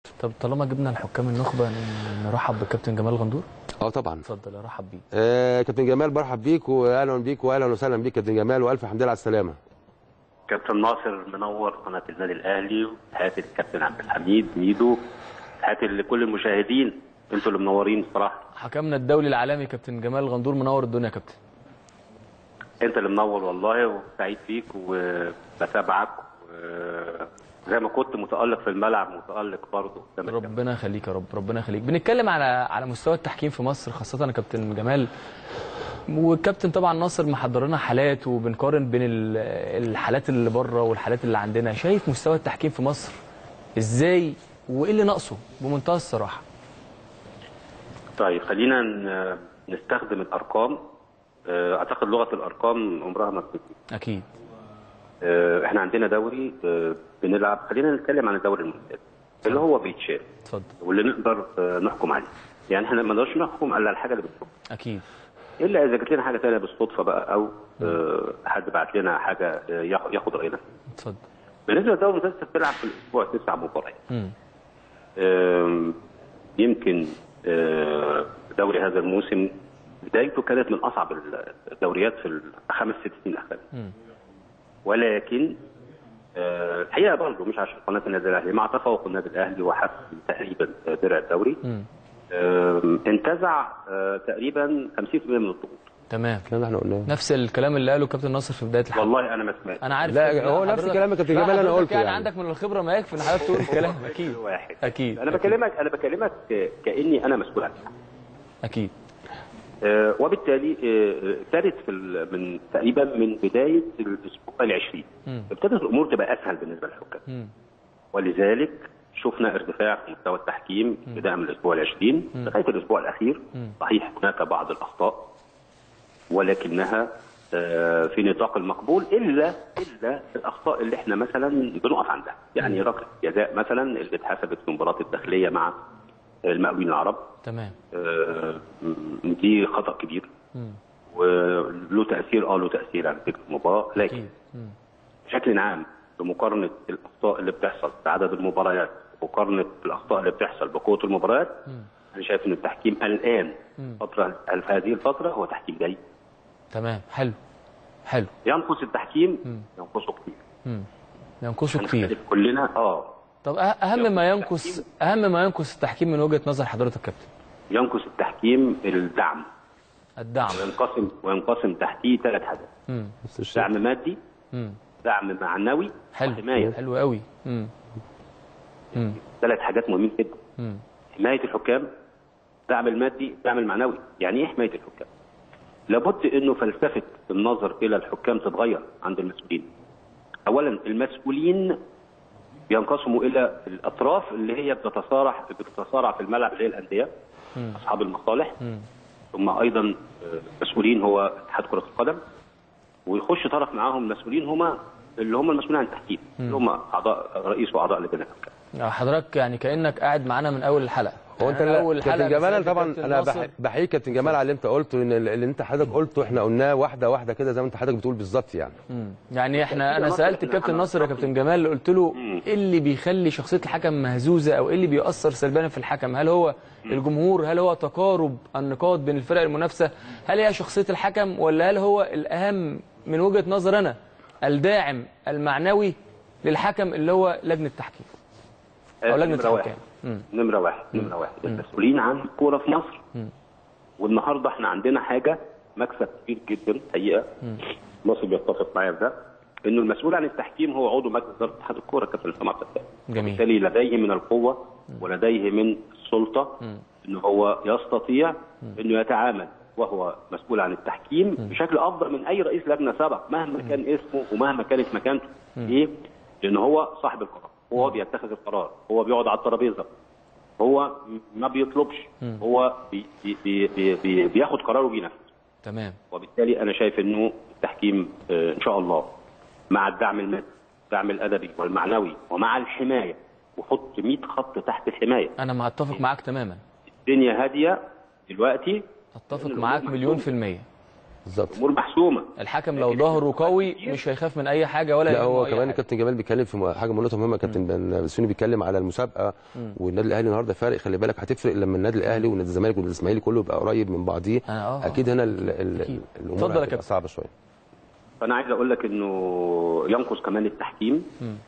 طب طالما جبنا الحكام النخبه ن- نرحب بالكابتن جمال غندور اه طبعا اتفضل ارحب بيه آه كابتن جمال برحب بيك واهلا بيك واهلا وسهلا بيك كابتن جمال والف حمد لله على السلامه كابتن ناصر منور قناه النادي الاهلي وتحياتي للكابتن عبد الحميد ميدو تحياتي لكل المشاهدين انتوا اللي منورين بصراحه حكمنا الدولي العالمي كابتن جمال غندور منور الدنيا يا كابتن انت اللي منور والله وسعيد فيك وبتابعك وزي ما كنت متالق في الملعب متالق برضه قدام الكاميرا. ربنا يخليك يا رب ربنا يخليك بنتكلم على على مستوى التحكيم في مصر خاصه يا كابتن جمال والكابتن طبعا ناصر محضر لنا حالات وبنقارن بين ال- الحالات اللي بره والحالات اللي عندنا شايف مستوى التحكيم في مصر ازاي وايه اللي ناقصه بمنتهى الصراحه طيب خلينا ن- نستخدم الارقام اه، اعتقد لغه الارقام عمرها ما بتنتهي اكيد اه، احنا عندنا دوري اه، بنلعب خلينا نتكلم عن الدوري الممتاز اللي هو بيتشال اتفضل واللي نقدر اه، نحكم عليه يعني احنا ما نقدرش نحكم الا على الحاجه اللي بتحكم اكيد الا اذا جات لنا حاجه ثانيه بالصدفه بقى او اه، حد بعت لنا حاجه اه، ياخد ياخد راينا فيها. اتفضل بالنسبه للدوري الممتاز أنت بتلعب في الاسبوع تسع مباريات امم آم، يمكن آه، دوري هذا الموسم بدايته كانت من اصعب الدوريات في الخمس ست سنين الاخيره مم. ولكن آه، الحقيقه برضه مش عشان قناه النادي الاهلي مع تفوق النادي الاهلي وحسم تقريبا درع الدوري امم آم، انتزع آه، تقريبا 50% من الضغوط تمام الكلام ده احنا قلناه نفس الكلام اللي قاله كابتن ناصر في بدايه الحلقه والله انا ما سمعت انا عارف لا، كابتن- هو نفس حضرتك- كلام يا كابتن لا، جمال أنا حضرتك قلته يعني, يعني. عندك من الخبره ما يكفي ان حضرتك تقول الكلام اكيد واحد اكيد انا أكيد. بكلمك انا بكلمك ك- كاني انا مسؤول عنها اكيد آه، وبالتالي آه، آه، ابتدت في ال- من تقريبا من بدايه الاسبوع العشرين مم. ابتدت الامور تبقى اسهل بالنسبه للحكام مم. ولذلك شفنا ارتفاع في مستوى التحكيم بدايه من الاسبوع العشرين لغايه الاسبوع الاخير صحيح هناك بعض الاخطاء ولكنها آه، في نطاق المقبول الا الا الاخطاء اللي احنا مثلا بنقف عندها يعني ركله جزاء مثلا اللي اتحسبت في مباراه الداخليه مع المقاولين العرب تمام آه، م- دي خطا كبير مم. وله تاثير اه له تاثير على فكره المباراه لكن اكيد مم. بشكل عام بمقارنه الاخطاء اللي بتحصل بعدد المباريات مقارنه الاخطاء اللي بتحصل بقوه المباريات انا شايف ان التحكيم الان فتره في هذه الفتره هو تحكيم جيد تمام حلو حلو ينقص التحكيم ينقصه كتير مم. ينقصه كتير هنختلف كلنا اه طب أه- اهم ما ينقص اهم ما ينقص التحكيم من وجهه نظر حضرتك يا كابتن ينقص التحكيم الدعم الدعم وينقسم وينقسم تحتيه ثلاث حاجات مم. نفس الشيء دعم مادي مم. دعم معنوي حلو وحمايه حلو قوي مم. مم. ثلاث حاجات مهمين جدا مم. حمايه الحكام الدعم المادي الدعم المعنوي يعني ايه حمايه الحكام لابد انه فلسفه النظر الى الحكام تتغير عند المسؤولين اولا المسؤولين بينقسموا الى الاطراف اللي هي بتتصارع بتتصارع في الملعب اللي هي الانديه اصحاب المصالح ثم ايضا آه، مسؤولين هو اتحاد كره القدم ويخش طرف معاهم مسؤولين هما اللي هم المسؤولين عن التحكيم اللي هم اعضاء رئيس واعضاء لجنه الحكام آه، حضرتك يعني كانك قاعد معانا من اول الحلقه هو انت يعني لا- اول كابتن حلقه جمال بسألك طبعا كابتن انا ناصر. بح- بحييك كابتن جمال على اللي انت قلته ان اللي انت حضرتك قلته احنا قلناه واحده واحده كده زي ما انت حضرتك بتقول بالظبط يعني مم. يعني احنا انا ناصر، سالت احنا الكابتن عملنا ناصر يا كابتن جمال قلت له ايه اللي بيخلي شخصيه الحكم مهزوزه او ايه اللي بيأثر سلبيا في الحكم هل هو الجمهور هل هو تقارب النقاط بين الفرق المنافسه هل هي شخصيه الحكم ولا هل هو الاهم من وجهه نظر انا الداعم المعنوي للحكم اللي هو لجنه التحكيم او لجنه نمرة واحد. الحكام مم. نمرة واحد نمرة واحد المسؤولين عن الكورة في مصر والنهارده احنا عندنا حاجة مكسب كبير جدا حقيقة مصر بيتفق معايا في ده انه المسؤول عن التحكيم هو عضو مجلس اداره اتحاد الكوره كابتن حسام عبد الفتاح جميل بالتالي لديه من القوه ولديه من السلطه انه هو يستطيع انه يتعامل وهو مسؤول عن التحكيم بشكل افضل من اي رئيس لجنه سبق مهما كان اسمه ومهما كانت مكانته ليه؟ لان هو صاحب القرار هو بيتخذ القرار هو بيقعد على الترابيزه هو ما بيطلبش هو بي بي بي بي بي بياخد قرار وبينفذ تمام وبالتالي انا شايف انه التحكيم آه، ان شاء الله مع الدعم المادي الدعم الادبي والمعنوي ومع الحمايه وحط 100 خط تحت الحمايه انا ما اتفق معاك تماما الدنيا هاديه دلوقتي اتفق الأمور معاك مليون محسومة. في الميه بالظبط الامور محسومه الحكم لو ظهره قوي مش هيخاف من اي حاجه ولا لا يهمه هو أي كمان حاجة. الكابتن جمال بيتكلم في م- حاجه نقطه مهمه كابتن بن- بسيوني بيتكلم على المسابقه والنادي الاهلي النهارده فارق خلي بالك هتفرق لما النادي الاهلي والنادي الزمالك والنادي الاسماعيلي كله يبقى قريب من بعضيه أنا- آه، آه. اكيد هنا ال- ال- أكيد. الامور اتفضل يا هتبقى كابتن. صعبه شويه فانا عايز اقول لك انه ينقص كمان التحكيم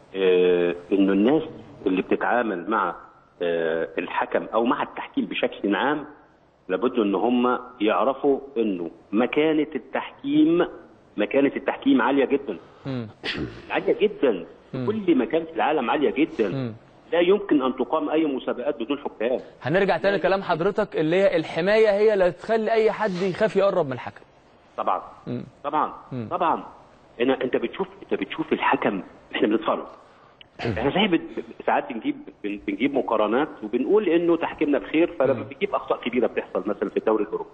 آه انه الناس اللي بتتعامل مع آه الحكم او مع التحكيم بشكل عام لابد ان هم يعرفوا انه مكانه التحكيم مكانه التحكيم عاليه جدا مم. عاليه جدا في كل مكان في العالم عاليه جدا لا يمكن ان تقام اي مسابقات بدون حكام هنرجع تاني لكلام حضرتك اللي هي الحمايه هي اللي تخلي اي حد يخاف يقرب من الحكم طبعا طبعا طبعا انا انت بتشوف انت بتشوف الحكم احنا بنتفرج احنا صحيح بن- ساعات بنجيب بن- بنجيب مقارنات وبنقول انه تحكيمنا بخير فلما بنجيب اخطاء كبيره بتحصل مثلا في الدوري الاوروبي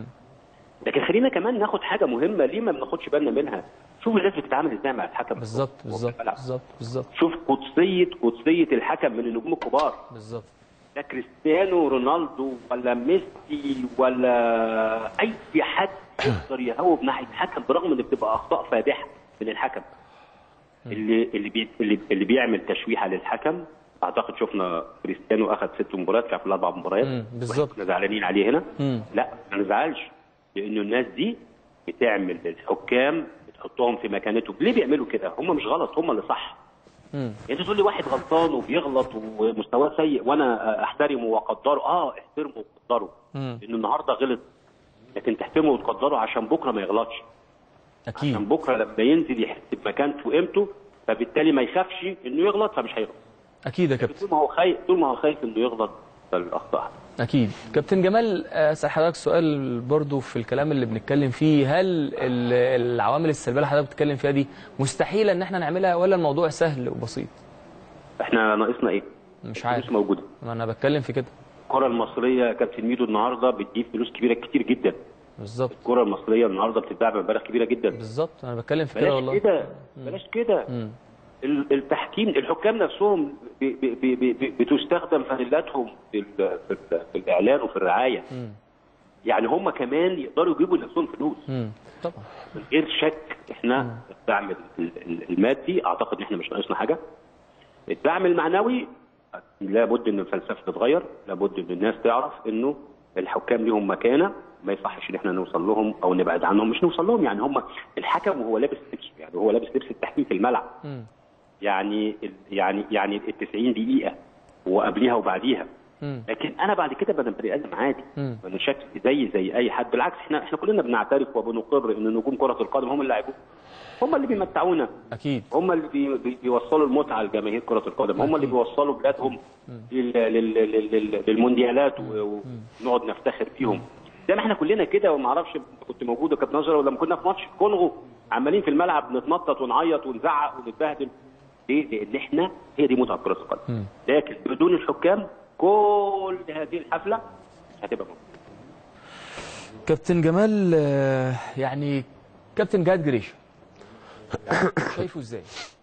لكن خلينا كمان ناخد حاجه مهمه ليه ما بناخدش بالنا منها شوف الناس بتتعامل ازاي مع الحكم بالظبط وهو بالظبط بيلعب. بالظبط بالظبط شوف قدسيه قدسيه الحكم من النجوم الكبار بالظبط لا كريستيانو رونالدو ولا ميسي ولا اي حد يقدر يهوب ناحيه حكم برغم ان بتبقى اخطاء فادحه من الحكم اللي اللي بي اللي, اللي بيعمل تشويحه للحكم اعتقد شفنا كريستيانو اخذ ست مباريات في الاربع مباريات مم، بالظبط. واحنا زعلانين عليه هنا مم. لا ما نزعلش لانه الناس دي بتعمل الحكام بتحطهم في مكانتهم ليه بيعملوا كده هم مش غلط هم اللي صح مم. يعني تقول لي واحد غلطان وبيغلط ومستواه سيء وانا احترمه واقدره اه احترمه وقدره مم. لانه النهارده غلط لكن تحترمه وتقدره عشان بكره ما يغلطش عشان اكيد بكره لما ينزل يحس بمكانته وقيمته فبالتالي ما يخافش انه يغلط فمش هيغلط اكيد يا كابتن طول ما هو خايف طول ما هو خايف انه يغلط فالاخطاء اكيد كابتن جمال اسال حضرتك سؤال برضو في الكلام اللي بنتكلم فيه هل ال- العوامل السلبيه اللي حضرتك بتتكلم فيها دي مستحيله ان احنا نعملها ولا الموضوع سهل وبسيط احنا ناقصنا ايه؟ مش عارف فلوس موجوده ما انا بتكلم في كده الكره المصريه يا كابتن ميدو النهارده بتجيب فلوس كبيره كتير جدا بالظبط الكره المصريه النهارده بتتباع بمبالغ كبيره جدا بالظبط انا بتكلم في كده بلاش والله كده بلاش كده مم. ال- التحكيم الحكام نفسهم ب- ب- ب- ب- بتستخدم فانيلاتهم في, ال- في, ال- في الاعلان وفي الرعايه مم. يعني هم كمان يقدروا يجيبوا لنفسهم فلوس مم. طبعا من غير شك احنا الدعم ال- ال- المادي اعتقد ان احنا مش ناقصنا حاجه الدعم المعنوي لابد ان الفلسفه تتغير لابد ان الناس تعرف انه الحكام ليهم مكانه ما يصحش ان احنا نوصل لهم او نبعد عنهم مش نوصل لهم يعني هم الحكم وهو لابس لبسه يعني هو لابس لبس التحكيم في الملعب مم. يعني ال- يعني يعني ال 90 دقيقه وقبليها وبعديها مم. لكن انا بعد كده بقى بني ادم عادي مم. انا شكلي زي زي اي حد بالعكس احنا احنا كلنا بنعترف وبنقر ان نجوم كره القدم هم اللي لاعبون هم اللي بيمتعونا اكيد هم اللي بي بي بيوصلوا المتعه لجماهير كره القدم هم اللي بيوصلوا بلادهم لل- لل- لل- لل- للمونديالات و- ونقعد نفتخر فيهم زي ما احنا كلنا كده وما اعرفش انت كنت موجود يا كابتن نظره ولما كنا في ماتش الكونغو عمالين في الملعب نتنطط ونعيط ونزعق ونتبهدل ليه؟ لان احنا هي دي متعه كره القدم لكن بدون الحكام كل هذه الحفله هتبقى موجودة. كابتن جمال آه، يعني كابتن جهاد جريشه يعني شايفه ازاي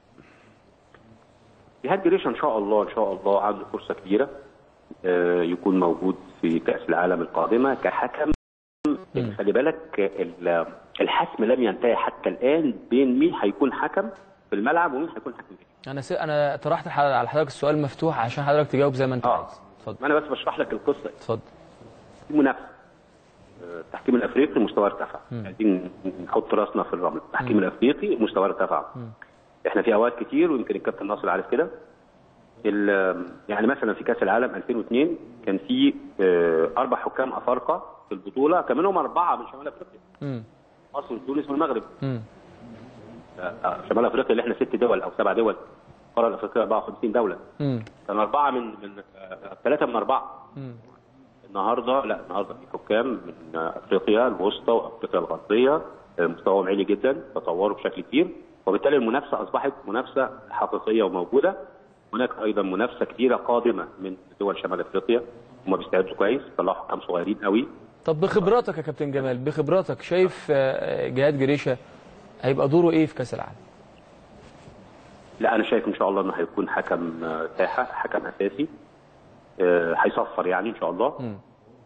جهاد جريشة ان شاء الله ان شاء الله عنده فرصه كبيره آه، يكون موجود في كاس العالم القادمه كحكم خلي بالك ال- الحسم لم ينتهي حتى الان بين مين هيكون حكم في الملعب ومين هيكون حكم فيه انا س... انا طرحت الح- على حضرتك السؤال مفتوح عشان حضرتك تجاوب زي ما انت اه عايز اتفضل ما انا بس بشرح لك القصه اتفضل في منافسه آه، التحكيم الافريقي مستواه ارتفع عايزين نحط راسنا في الرمل التحكيم الافريقي مستواه ارتفع احنا في اوقات كتير ويمكن الكابتن ناصر عارف كده ال- يعني مثلا في كاس العالم 2002 كان في آه، اربع حكام افارقه في البطوله كان منهم اربعه من شمال افريقيا مم. مصر وتونس والمغرب مم. آه، آه، شمال افريقيا اللي احنا ست دول او سبع دول القاره الافريقيه 54 دوله مم. كان اربعه من من ثلاثه من اربعه مم. النهارده لا النهارده في حكام من افريقيا الوسطى وافريقيا الغربيه آه، مستواهم عالي جدا تطوروا بشكل كبير وبالتالي المنافسه اصبحت منافسه حقيقيه وموجوده هناك ايضا منافسه كثيره قادمه من دول شمال افريقيا هم بيستعدوا كويس طلعوا حكام صغيرين قوي طب بخبراتك يا كابتن جمال بخبراتك شايف آه، جهاد جريشه هيبقى دوره ايه في كاس العالم لا انا شايف ان شاء الله انه هيكون حكم آه، ساحه حكم اساسي آه، هيصفر يعني ان شاء الله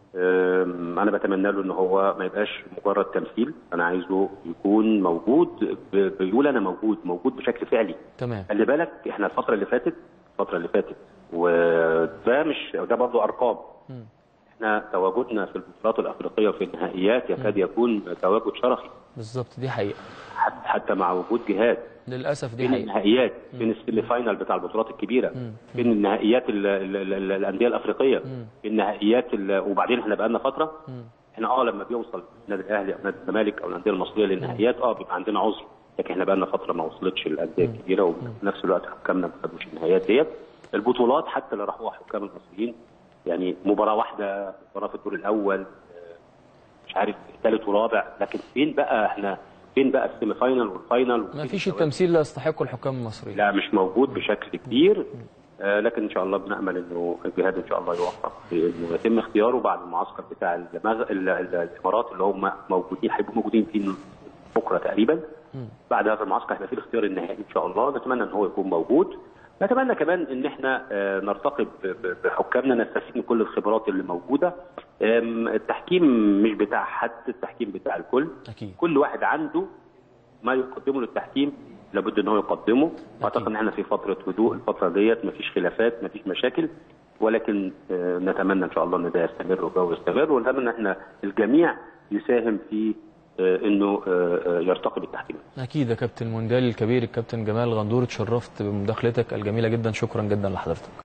أم، انا بتمنى له ان هو ما يبقاش مجرد تمثيل انا عايزه يكون موجود ب- بيقول انا موجود موجود بشكل فعلي تمام خلي بالك احنا الفتره اللي فاتت الفتره اللي فاتت وده مش ده برضه ارقام احنا تواجدنا في البطولات الافريقيه وفي النهائيات يكاد يكون تواجد شرفي بالظبط دي حقيقه حت- حتى مع وجود جهاد للاسف دي بين حقيقه النهائيات بين السيمي فاينال بتاع البطولات الكبيره بين النهائيات ال- ال- ال- ال- الانديه الافريقيه بين النهائيات ال- وبعدين احنا بقالنا فتره احنا اه لما بيوصل النادي الاهلي او نادي الزمالك او الانديه المصريه للنهائيات اه بيبقى عندنا عذر لكن احنا بقالنا فتره ما وصلتش الانديه الكبيره وفي نفس الوقت حكامنا ما خدوش النهائيات ديت البطولات حتى اللي راحوها حكام المصريين يعني مباراه واحده مباراه في الدور الاول مش عارف ثالث ورابع لكن فين بقى احنا فين بقى السيمي فاينال والفاينال ما فيش التمثيل اللي يستحقه الحكام المصريين لا مش موجود بشكل كبير آه لكن ان شاء الله بنامل انه الجهاد ان شاء الله يوفق في انه يتم اختياره بعد المعسكر بتاع المغ... ال- ال- الامارات اللي هم موجودين هيبقوا موجودين فيه بكره تقريبا بعد هذا المعسكر هيبقى فيه الاختيار النهائي ان شاء الله نتمنى ان هو يكون موجود نتمنى كمان ان احنا آه، نرتقي ب- ب- بحكامنا نستفيد من كل الخبرات اللي موجوده آم، التحكيم مش بتاع حد التحكيم بتاع الكل اكيد كل واحد عنده ما يقدمه للتحكيم لابد ان هو يقدمه اعتقد ان احنا في فتره هدوء الفتره ديت مفيش خلافات مفيش مشاكل ولكن آه، نتمنى ان شاء الله ان ده يستمر والجو يستمر ونتمنى ان احنا الجميع يساهم في آه، انه آه، آه، يرتقي بالتحكيم اكيد يا كابتن مونديال الكبير الكابتن جمال غندور اتشرفت بمداخلتك الجميله جدا شكرا جدا لحضرتك